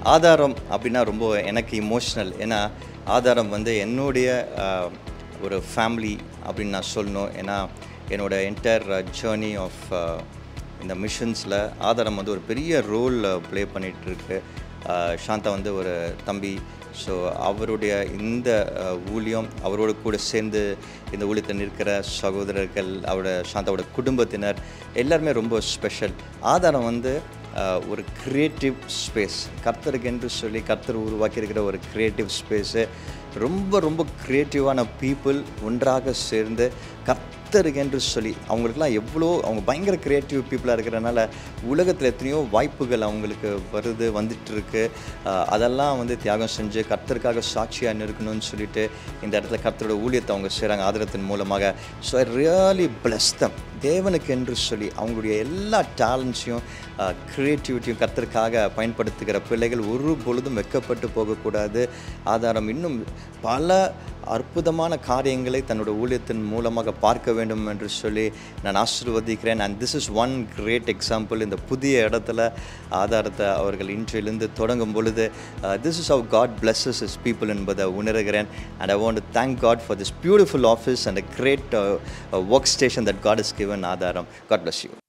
ஆதாரம் அப்படின்னா ரொம்ப எனக்கு இமோஷ்னல் ஏன்னா ஆதாரம் வந்து என்னுடைய ஆஹ், ஒரு ஃபேமிலி அப்படின்னு நான் சொல்லணும் ஏன்னா என்னோட என்டையர் ஜேர்னி ஆஃப் இந்த மிஷன்ஸில் ஆதாரம் வந்து ஒரு பெரிய ரோல் ப்ளே பண்ணிகிட்ருக்கு சாந்தா வந்து ஒரு தம்பி ஸோ அவருடைய இந்த அஹ், ஊழியம் அவரோட கூட சேர்ந்து இந்த ஊழியத்தில் நிற்கிற சகோதரர்கள் அவரோட சாந்தாவோட குடும்பத்தினர் எல்லாருமே ரொம்ப ஸ்பெஷல் ஆதாரம் வந்து அஹ், ஒரு க்ரியேட்டிவ் ஸ்பேஸ் கர்த்தருக்கு என்று சொல்லி கர்த்தர் உருவாக்கியிருக்கிற ஒரு க்ரியேட்டிவ் ஸ்பேஸு ரொம்ப ரொம்ப க்ரியேட்டிவான பீப்புள் ஒன்றாக சேர்ந்து கர்த்தருக்கு என்று சொல்லி அவங்களுக்குலாம் எவ்வளோ அவங்க பயங்கர க்ரியேட்டிவ் பீப்புளாக இருக்கிறனால உலகத்தில் எத்தனையோ வாய்ப்புகள் அவங்களுக்கு வருது வந்துட்டு இருக்கு அஹ், அதெல்லாம் வந்து தியாகம் செஞ்சு கர்த்தருக்காக சாட்சியாக நிற்கணும்னு சொல்லிட்டு இந்த இடத்துல கர்த்தரோட ஊழியத்தை அவங்க செய்கிறாங்க ஆதரத்தின் மூலமாக so I really bless them தேவனுக்கு என்று சொல்லி அவங்களுடைய எல்லா டேலண்ட்ஸையும் க்ரியேட்டிவிட்டியும் கர்த்தருக்காக பயன்படுத்துகிற பிள்ளைகள் ஒரு பொழுதும் வெக்கப்பட்டு போகக்கூடாது ஆதாரம் இன்னும் பல அற்புதமான காரியங்களை தன்னோட ஊழியத்தின் மூலமாக பார்க்க வேண்டும் என்று சொல்லி நான் ஆசீர்வதிக்கிறேன் and this is one great example இந்த புதிய இடத்துல ஆதாரத்தை அவர்கள் இன்றிலிருந்து தொடங்கும் பொழுது this is how God blesses his people என்பதை உணர்கிறேன் and I want to thank God for this beautiful office and a great work station that God is given ஆதாரம் காட் பிளஸ் யூ